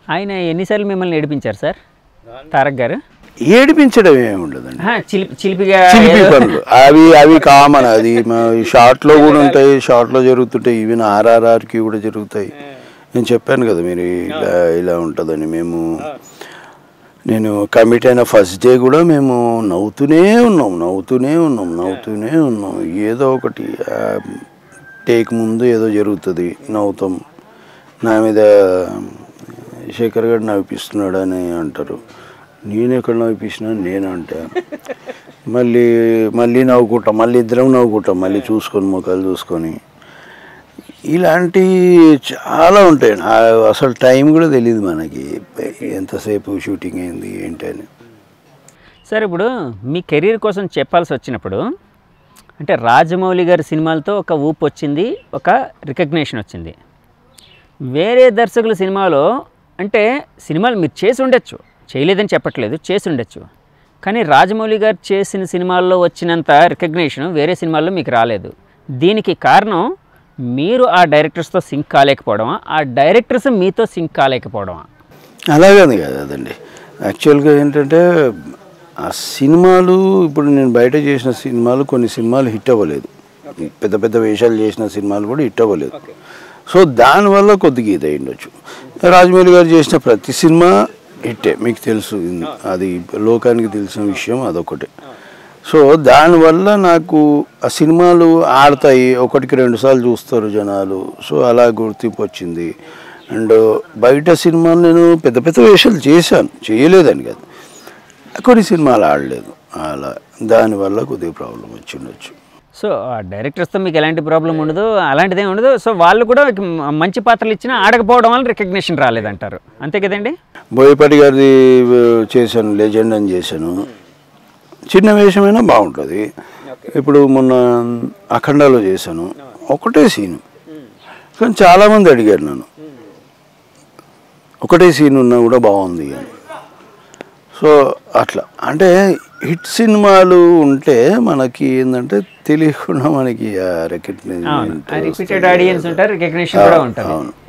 ఆయన ఎన్నిసార్లు మిమ్మల్ని ఏడిపించారు సార్ తారక్ గారు ఏడిపించడం ఏమి ఉండదండి ఆహా, చిలిపి చిలిపిగా చిలిపి ఏదో- పనులు అవి అవి కామన్ అది మా షార్ట్ లో కూడా ఉంటాయి షార్ట్ లో జరుగుతుంటాయి ఈవెన్ ఆర్ఆర్ఆర్ కి కూడా జరుగుతాయి నేను చెప్పాను కదా మీరు ఇలా ఇలా ఉంటుందని మేము నేను కమిట్ అయిన ఫస్ట్ డే కూడా మేము నవ్వుతూనే ఉన్నాం నవ్వుతూనే ఉన్నాం నవ్వుతూనే ఉన్నాం ఏదో ఒకటి టేక్ ముందు ఏదో జరుగుతుంది నవ్వుతాం నా మీద శేఖర్ గారు నవ్విస్తున్నాడు అని అంటారు నేను ఎక్కడ నవ్విస్తున్నా నేను అంటే మళ్ళీ మళ్ళీ నవ్వుకుంటాం మళ్ళీ ఇద్దరం నవ్వుకుంటాం మళ్ళీ చూసుకొని ముఖాలు చూసుకొని ఇలాంటి చాలా ఉంటాయి ఆ- అసలు టైం కూడా తెలియదు మనకి ఎంతసేపు షూటింగ్ అయింది ఏంటి అని సార్ ఇప్పుడు మీ కెరీర్ కోసం చెప్పాల్సి వచ్చినప్పుడు అంటే రాజమౌళి గారి సినిమాలతో ఒక ఊపు వచ్చింది ఒక రికగ్నేషన్ వచ్చింది వేరే దర్శకుల సినిమాలో అంటే సినిమాలు మీరు చేసి ఉండొచ్చు చేయలేదని చెప్పట్లేదు చేసి ఉండొచ్చు కానీ రాజమౌళి గారు చేసిన సినిమాల్లో వచ్చినంత రికగ్నేషన్ వేరే సినిమాల్లో మీకు రాలేదు దీనికి కారణం మీరు ఆ డైరెక్టర్స్తో సింక్ కాలేకపోవడమా ఆ డైరెక్టర్స్ మీతో సింక్ కాలేకపోవడమా అలాగని కాదు అదండి యాక్చువల్గా ఏంటంటే ఆ సినిమాలు ఇప్పుడు నేను బయట చేసిన సినిమాలు కొన్ని సినిమాలు హిట్ అవ్వలేదు పెద్ద పెద్ద వేషాలు చేసిన సినిమాలు కూడా హిట్ అవ్వలేదు సో దానివల్ల కొద్దిగా ఇది అయ్యుండొచ్చు రాజమౌళి గారు చేసిన ప్రతి సినిమా హిట్టే మీకు తెలుసు అది లోకానికి తెలిసిన విషయం అదొకటే సో దానివల్ల నాకు ఆ సినిమాలు ఆడతాయి ఒకటికి రెండు సార్లు చూస్తారు జనాలు సో అలా గుర్తింపు వచ్చింది అండ్ బయట సినిమాలు నేను పెద్ద పెద్ద వేషాలు చేశాను చేయలేదని కాదు కొన్ని సినిమాలు ఆడలేదు అలా దానివల్ల కొద్దిగా ప్రాబ్లం వచ్చి ఉండొచ్చు సో ఆ డైరెక్టర్స్తో మీకు ఎలాంటి ప్రాబ్లం ఉండదు అలాంటిదే ఉండదు సో వాళ్ళు కూడా మ- మంచి పాత్రలు ఇచ్చినా ఆడకపోవడం వల్ల రికగ్నిషన్ రాలేదంటారు అంతే కదండి బోయపాటి గారిది ఆ, చేశాను లెజెండ్ అని చేశాను చిన్న వేషమైనా బాగుంటుంది ఇప్పుడు మొన్న అఖండాలో చేశాను ఒకటే సీను కానీ చాలామంది అడిగారు నన్ను ఒకటే సీన్ ఉన్నా కూడా బాగుంది అని సో అట్లా అంటే హిట్ సినిమాలు ఉంటే మనకి ఏంటంటే తెలియకుండా మనకి అవును రిపీటెడ్ ఆడియన్స్ ఉంటారు రికగ్నిషన్ కూడా ఉంటుంది అవును